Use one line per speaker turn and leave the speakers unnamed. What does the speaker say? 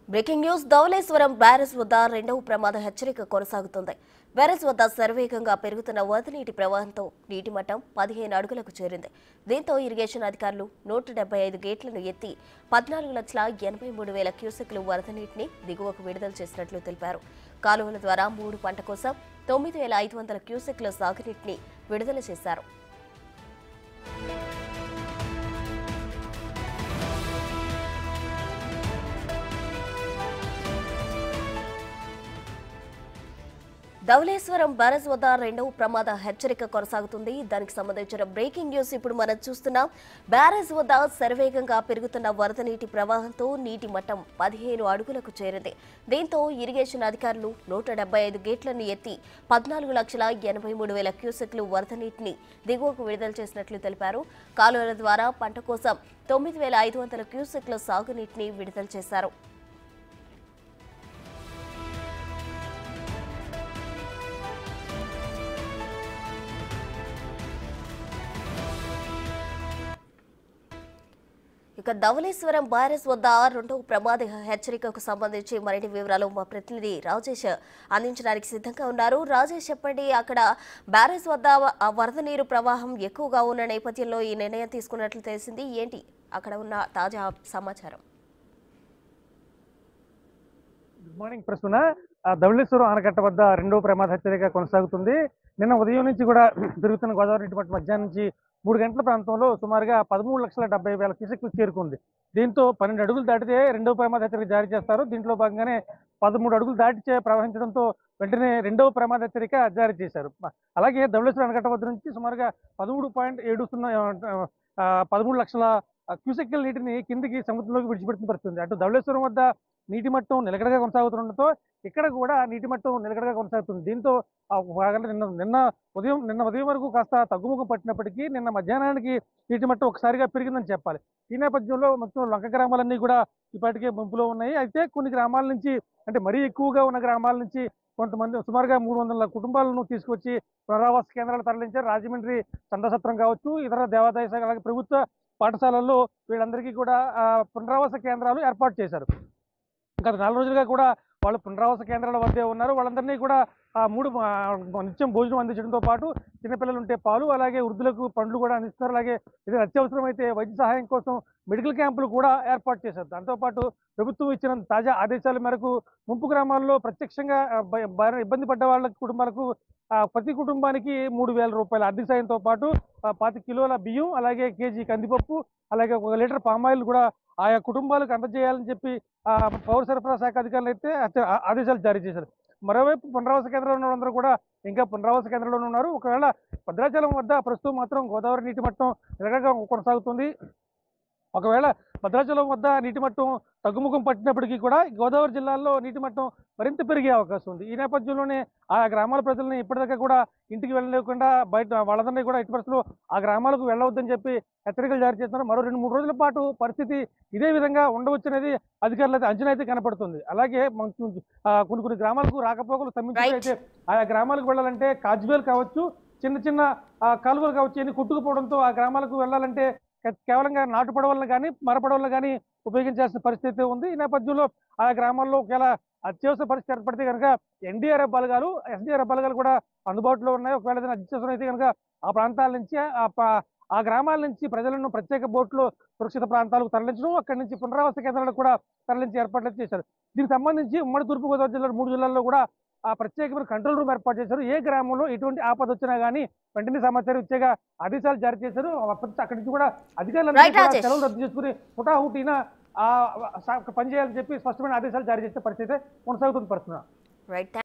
Breaking news Dhavaleswaram barrage వద్ద రెండవ ప్రమాద హెచ్చరిక కొనసాగుతుంది బ్యారేజ్ వద్ద శరవేగంగా పెరుగుతున్న వరద నీటి ప్రవాహంతో నీటి మట్టం పదిహేను అడుగులకు చేరింది దీంతో ఇరిగేషన్ అధికారులు నూట డెబ్బై ఐదు గేట్లను ఎత్తి పద్నాలుగు లక్షల ఎనభై మూడు వేల క్యూసెక్లు వరద నీటిని దిగువకు విడుదల చేసినట్లు తెలిపారు కాలువల ద్వారా మూడు పంట కోసం తొమ్మిది వేల ఐదు వందల క్యూసెక్ల సాగునీటిని విడుదల చేశారు ధవళేశ్వరం బ్యారేజ్ వద్ద రెండవ ప్రమాద హెచ్చరిక కొనసాగుతుంది దానికి సంబంధించిన బ్రేకింగ్ న్యూస్ ఇప్పుడు మనం చూస్తున్నాం బ్యారేజ్ వద్ద శరవేగంగా పెరుగుతున్న వరద నీటి ప్రవాహంతో నీటి మట్టం పదిహేను అడుగులకు చేరింది దీంతో ఇరిగేషన్ అధికారులు నూట డెబ్బై ఐదు గేట్లను ఎత్తి పద్నాలుగు లక్షల ఎనభై మూడు వేల క్యూసెక్లు వరద నీటిని దిగువకు విడుదల చేసినట్లు తెలిపారు కాలువల ద్వారా పంట కోసం తొమ్మిది వేల ఐదు వందల క్యూసెక్ల సాగునీటిని విడుదల చేశారు ఇక ధవళేశ్వరం బ్యారేజ్ వద్ద రెండవ ప్రమాద హెచ్చరికకు సంబంధించి మరిన్ని వివరాలు మా ప్రతినిధి రాజేష్ అందించడానికి సిద్ధంగా ఉన్నారు రాజేష్ చెప్పండి అక్కడ బ్యారేజ్ వద్ద ఆ వరద నీరు ప్రవాహం ఎక్కువగా ఉన్న నేపథ్యంలో ఈ నిర్ణయం తీసుకున్నట్లు తెలిసింది ఏంటి అక్కడ ఉన్న తాజా సమాచారం
గుడ్ మార్నింగ్ ప్రస్తున ఆ, ధవళేశ్వరం ఆనకట్ట వద్ద రెండో ప్రమాద హెచ్చరిక కొనసాగుతుంది నిన్న ఉదయం నుంచి కూడా పెరుగుతున్న గోదావరి నీటి మట్టం మధ్యాహ్నం నుంచి మూడు గంటల ప్రాంతంలో సుమారుగా పదమూడు లక్షల డెబ్బై వేల క్యూసెక్లు చేరుకుంది దీంతో పన్నెండు అడుగులు దాటితే రెండో ప్రమాద హెచ్చరిక జారీ చేస్తారు దీంట్లో భాగంగానే పదమూడు అడుగులు దాటి చే- ప్రవహించడంతో వెంటనే రెండవ ప్రమాద హెచ్చరిక జారీ చేశారు అలాగే ధవళేశ్వరం ఆనకట్ట వద్ద నుంచి సుమారుగా పదమూడు పాయింట్ ఏడు సున్నా ఆ, పదమూడు లక్షల క్యూసెక్ల నీటిని కిందికి సముద్రంలోకి విడిచిపెడుతున్న పరిస్థితుంది అటు ధవళేశ్వరం వద్ద నీటి మట్టం నిలకడగా కొనసాగుతుండటంతో ఇక్కడ కూడా నీటి మట్టం నిలకడగా కొనసాగుతుంది దీంతో ఆ భాగంలో నిన్న నిన్న ఉదయం నిన్న ఉదయం వరకు కాస్త తగ్గుముఖం పట్టినప్పటికీ నిన్న మధ్యాహ్నానికి నీటి మట్టం ఒకసారిగా పెరిగిందని చెప్పాలి ఈ నేపథ్యంలో మొత్తం లంక గ్రామాలన్నీ కూడా ఇప్పటికే ముంపులో ఉన్నాయి అయితే కొన్ని గ్రామాల నుంచి అంటే మరీ ఎక్కువగా ఉన్న గ్రామాల నుంచి కొంతమంది సుమారుగా మూడు వందల కుటుంబాలను తీసుకొచ్చి పునరావాస కేంద్రాలు తరలించారు రాజమండ్రి చంద్రసత్రం కావచ్చు ఇతర దేవాదాయ శాఖ అలాగే ప్రభుత్వ పాఠశాలల్లో వీళ్ళందరికీ కూడా ఆ, పునరావాస కేంద్రాలు ఏర్పాటు చేశారు గత నాలుగు రోజులుగా కూడా వాళ్ళు పునరావాస కేంద్రాల వద్దే ఉన్నారు వాళ్ళందరినీ కూడా ఆ మూడు ఆ, నిత్యం భోజనం అందించడంతో పాటు చిన్నపిల్లలు ఉంటే పాలు అలాగే వృద్ధులకు పండ్లు కూడా అందిస్తున్నారు అలాగే ఇది అత్యవసరమైతే వైద్య సహాయం కోసం మెడికల్ క్యాంపులు కూడా ఏర్పాటు చేశారు దాంతోపాటు ప్రభుత్వం ఇచ్చిన తాజా ఆదేశాల మేరకు ముంపు గ్రామాల్లో ప్రత్యక్షంగా ఆ, భయ- భయ- ఇబ్బంది పడ్డ వాళ్ళ కుటుంబాలకు ఆ, ప్రతి కుటుంబానికి మూడు వేల రూపాయల ఆర్థిక సాయంతో పాటు ఆ, పాతి కిలోల బియ్యం అలాగే కేజీ కందిపప్పు అలాగే ఒక లీటర్ పామాయిల్ కూడా ఆయా కుటుంబాలకు అందజేయాలని చెప్పి ఆ, పౌర సరఫరా శాఖ అధికారులు అయితే అత్య- ఆ- ఆదేశాలు జారీ చేశారు మరోవైపు పునరావాస కేంద్రంలో ఉన్న వాళ్ళందరూ కూడా ఇంకా పునరావాస కేంద్రంలో ఉన్నారు ఒకవేళ భద్రాచలం వద్ద ప్రస్తుతం మాత్రం గోదావరి నీటి మట్టం నిలకడగా కొనసాగుతుంది ఒకవేళ భద్రాచలం వద్ద నీటి మట్టం తగ్గుముఖం పట్టినప్పటికీ కూడా గోదావరి జిల్లాల్లో నీటి మట్టం మరింత పెరిగే అవకాశం ఉంది ఈ నేపథ్యంలోనే ఆ గ్రామాల ప్రజల్ని ఇప్పటిదాకా కూడా ఇంటికి వెళ్ళలేకుండా బయట వాళ్ళందరినీ కూడా ఎట్టి పరిస్థితుల్లో ఆ గ్రామాలకు వెళ్ళవద్దని చెప్పి హెచ్చరికలు జారీ చేస్తున్నారు మరో రెండు మూడు రోజుల పాటు పరిస్థితి ఇదే విధంగా ఉండవచ్చు అనేది అధికారులు అయితే అంచనా అయితే కనపడుతుంది అలాగే మనకు, ఆ, కొన్ని కొన్ని గ్రామాలకు రాకపోకలు స్తంభించినట్లయితే ఆయా గ్రామాలకు వెళ్ళాలంటే కాజ్వేల్ కావచ్చు చిన్న చిన్న ఆ, కాలువలు కావచ్చు ఇవన్నీ కొట్టుకుపోవడంతో ఆ గ్రామాలకు వెళ్ళాలంటే కే- కేవలంగా నాటు పడవలను కానీ మర పడవలను కానీ ఉపయోగించాల్సిన పరిస్థితి ఉంది ఈ నేపథ్యంలో ఆ గ్రామాల్లో ఒకవేళ అత్యవసర పరిస్థితి ఏర్పడితే కనుక ఎన్డీఆర్ఎఫ్ బలగాలు ఎస్డీఆర్ఎఫ్ బలగాలు కూడా అందుబాటులో ఉన్నాయి ఒకవేళ ఏదైనా అత్యవసరం అయితే కనుక ఆ ప్రాంతాల నుంచి ఆ ప- ఆ గ్రామాల నుంచి ప్రజలను ప్రత్యేక బోట్లు సురక్షిత ప్రాంతాలకు తరలించడం అక్కడి నుంచి పునరావాస కేంద్రాలకు కూడా తరలించి ఏర్పాట్లు చేశారు దీనికి సంబంధించి ఉమ్మడి తూర్పుగోదావరి జిల్లా మూడు జిల్లాల్లో కూడా ఆ ప్రత్యేకమైన కంట్రోల్ రూమ్ ఏర్పాటు చేశారు ఏ గ్రామంలో ఎటువంటి ఆపద వచ్చినా కానీ వెంటనే సమాచారం ఇచ్చేగా ఆదేశాలు జారీ చేశారు అప్పటి అక్కడి నుంచి కూడా అధికారులు
Right, రాజేష్.
సెలవులు రద్దు చేసుకుని హుటాహుటిన ఆ, సా- పనిచేయాలని చెప్పి స్పష్టమైన ఆదేశాలు జారీ చేసే పరిస్థితి కొనసాగుతుంది పరిస్థితి
రైట్